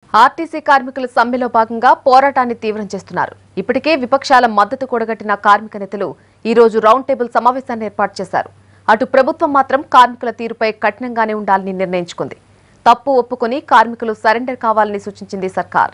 RTC కార్మికుల సమ్మెలో భాగంగా పోరాటాన్ని తీవ్రం చేస్తున్నారు ఇప్పటికే విపక్షాల మద్దతు కూడగట్టిన కార్మిక నేతలు ఈ రోజు రౌండ్ టేబుల్ సమావేశాన్ని ఏర్పాటు చేశారు అటు ప్రభుత్వం మాత్రం కార్మికుల తీరుపై కఠినంగానే ఉండాలని నిర్ణయించుకుంది తప్పు ఒప్పుకొని కార్మికులు సరెండర్ కావాలని సూచించింది సర్కార్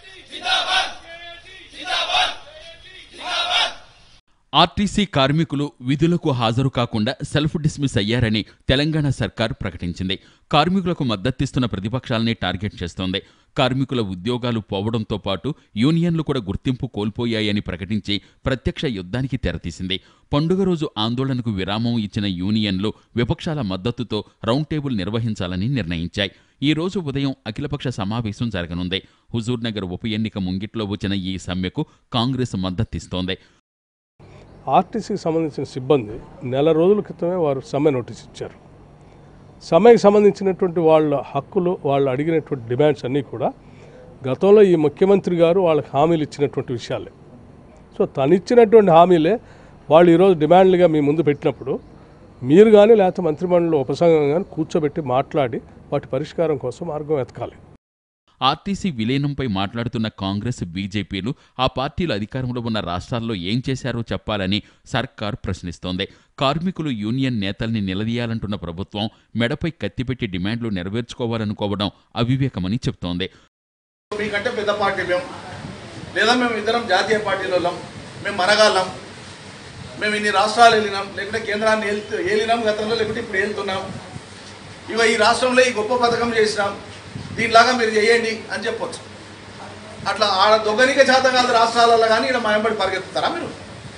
ఆర్టీసీ కార్మికులు విధులకు హాజరు కాకుండా సెల్ఫ్ డిస్మిస్ అయ్యారని తెలంగాణ సర్కార్ ప్రకటించింది కార్మికులకు మద్దతిస్తున్న ప్రతిపక్షాలని టార్గెట్ చేస్తోంది కార్మికుల ఉద్యోగాలు పోవడంతో పాటు యూనియన్లు కూడా గుర్తింపు కోల్పోయాయని ప్రకటించి ప్రత్యక్ష యుద్ధానికి తెరతీసింది పండుగ రోజు ఆందోళనకు విరామం ఇచ్చిన యూనియన్లు విపక్షాల మద్దతుతో రౌండ్ టేబుల్ నిర్వహించాలని నిర్ణయించాయి ఈ రోజు ఉదయం అఖిలపక్ష సమావేశం జరగనుంది హుజూర్ నగర్ ఉప ఎన్నిక ముంగిట్లో వచ్చిన ఈ సమ్మెకు కాంగ్రెస్ మద్దతిస్తోంది ఆర్టీసీకి సంబంధించిన సిబ్బంది నెల రోజుల క్రితమే వారు సమ్మె నోటీస్ ఇచ్చారు సమ్మెకి సంబంధించినటువంటి వాళ్ళ హక్కులు వాళ్ళు అడిగినటువంటి డిమాండ్స్ అన్నీ కూడా గతంలో ఈ ముఖ్యమంత్రి గారు వాళ్ళకి హామీలు ఇచ్చినటువంటి విషయాలే సో తను ఇచ్చినటువంటి హామీలే వాళ్ళు ఈరోజు డిమాండ్లుగా మీ ముందు పెట్టినప్పుడు మీరు కానీ లేకపోతే మంత్రిమండలిలో ఉపసంఘం కానీ కూర్చోబెట్టి మాట్లాడి వాటి పరిష్కారం కోసం మార్గం వెతకాలి ఆర్టీసీ విలీనంపై మాట్లాడుతున్న కాంగ్రెస్ బీజేపీలు ఆ పార్టీలు అధికారంలో ఉన్న రాష్ట్రాల్లో ఏం చేశారో చెప్పాలని సర్కార్ ప్రశ్నిస్తోంది కార్మికులు యూనియన్ నేతల్ని నిలదీయాలంటున్న ప్రభుత్వం మెడపై కత్తిపెట్టి డిమాండ్లు నెరవేర్చుకోవాలనుకోవడం అవివేకమని చెబుతోంది మీకంటే పెద్ద పార్టీ మేము లేదా మేము ఇద్దరం జాతీయ పార్టీలలో మేము మనగాళ్ళం మేము ఇన్ని రాష్ట్రాలు వెళ్ళినాం లేకుంటే కేంద్రాన్ని వెళ్తూ ఏలినాం గతంలో లేకుంటే ఇప్పుడు వెళ్తున్నాం ఇక ఈ రాష్ట్రంలో ఈ గొప్ప పథకం చేసినాం దీనిలాగా మీరు చేయండి అని చెప్పొచ్చు అట్లా ఆడ దొంగనిక చేత కాదు రాష్ట్రాలలో కానీ ఇక్కడ మాయంబడి పరిగెత్తుతారా మీరు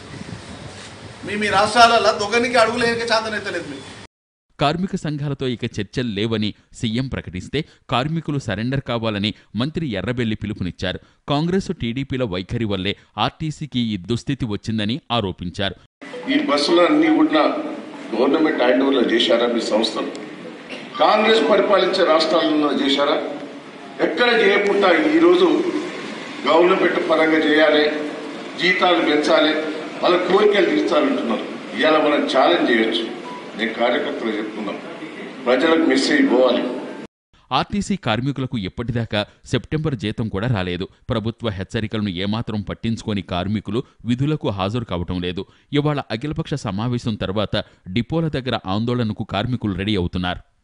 మీ మీ రాష్ట్రాలలో దొంగనికి అడుగులేనిక చేతనైతలేదు మీకు కార్మిక సంఘాలతో ఇక చర్చలు లేవని సీఎం ప్రకటిస్తే కార్మికులు సరెండర్ కావాలని మంత్రి ఎర్రబెల్లి పిలుపునిచ్చారు కాంగ్రెస్ టీడీపీల వైఖరి వల్లే ఆర్టీసీకి ఈ దుస్థితి వచ్చిందని ఆరోపించారు ఈ బస్సులన్నీ కూడా గవర్నమెంట్ హ్యాండ్ ఓవర్లో చేశారా మీ సంస్థలు కాంగ్రెస్ పరిపాలించే రాష్ట్రాలలో చేశారా ఎక్కడ చేయకుండా ఈరోజు గవర్నమెంట్ పరంగా చేయాలి జీతాలు పెంచాలి వాళ్ళ కోరికలు తీర్చాలంటున్నారు ఇవాళ మనం ఛాలెంజ్ చేయొచ్చు నేను కార్యకర్తలు చెప్తున్నాం ప్రజలకు మెసేజ్ పోవాలి ఆర్టీసీ కార్మికులకు ఎప్పటిదాకా సెప్టెంబర్ జీతం కూడా రాలేదు ప్రభుత్వ హెచ్చరికలను ఏమాత్రం పట్టించుకోని కార్మికులు విధులకు హాజరు కావటం లేదు ఇవాళ అఖిలపక్ష సమావేశం తర్వాత డిపోల దగ్గర ఆందోళనకు కార్మికులు రెడీ అవుతున్నారు